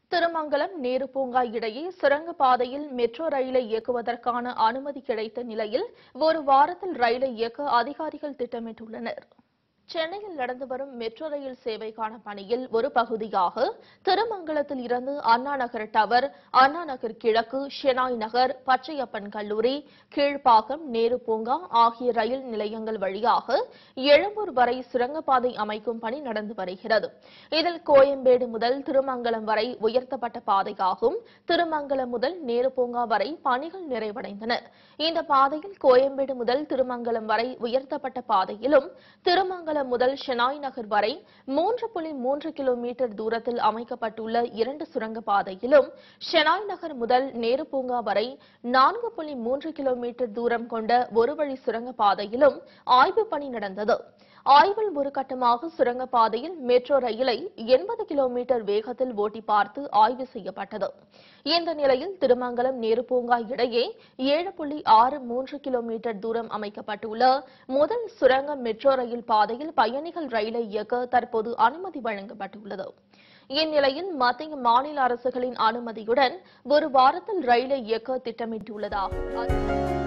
திருமங்கலம் நேரு பூங்கா இடையே சுரங்க பாதையில் மெட்ரோ ரயிலை இயக்குவதற்கான அனுமதி கிடைத்த நிலையில் ஒரு வாரத்தில் ரயிலை இயக்க அதிகாரிகள் திட்டமிட்டுள்ளனர் சென்னையில் நடந்து வரும் மெட்ரோ ரயில் சேவைக்கான பணியில் ஒரு பகுதியாக திருமங்கலத்தில் இருந்து அண்ணா நகர் டவர் அண்ணா நகர் கிழக்கு ஷெனாய் நகர் பச்சையப்பன் கல்லூரி கீழ்ப்பாக்கம் நேரு பூங்கா ஆகிய ரயில் நிலையங்கள் வழியாக எழும்பூர் வரை சுரங்கப்பாதை அமைக்கும் பணி நடந்து வருகிறது இதில் கோயம்பேடு முதல் திருமங்கலம் வரை உயர்த்தப்பட்ட பாதையாகும் திருமங்கலம் முதல் நேரு பூங்கா வரை பணிகள் நிறைவடைந்தன இந்த பாதையில் கோயம்பேடு முதல் திருமங்கலம் வரை உயர்த்தப்பட்ட பாதையிலும் திருமங்கலம் முதல் ஷெனாய் நகர் வரை மூன்று புள்ளி மூன்று கிலோமீட்டர் தூரத்தில் அமைக்கப்பட்டுள்ள இரண்டு சுரங்க பாதையிலும் ஷெனாய் நகர் முதல் நேரு பூங்கா வரை நான்கு புள்ளி மூன்று கிலோமீட்டர் தூரம் கொண்ட ஒரு வழி சுரங்க பாதையிலும் ஆய்வுப் பணி நடந்தது ஆய்வில் ஒரு கட்டமாக சுரங்கப்பாதையில் மெட்ரோ ரயிலை எண்பது கிலோமீட்டர் வேகத்தில் ஓட்டி பார்த்து ஆய்வு செய்யப்பட்டது இந்த நிலையில் திருமங்கலம் நேரு பூங்கா இடையே ஏழு புள்ளி ஆறு மூன்று கிலோமீட்டர் தூரம் அமைக்கப்பட்டுள்ள முதல் சுரங்க மெட்ரோ ரயில் பாதையில் பயணிகள் ரயிலை இயக்க தற்போது அனுமதி வழங்கப்பட்டுள்ளது இந்நிலையில் மத்திய மாநில அரசுகளின் அனுமதியுடன் ஒரு வாரத்தில் ரயிலை இயக்க திட்டமிட்டுள்ளதாக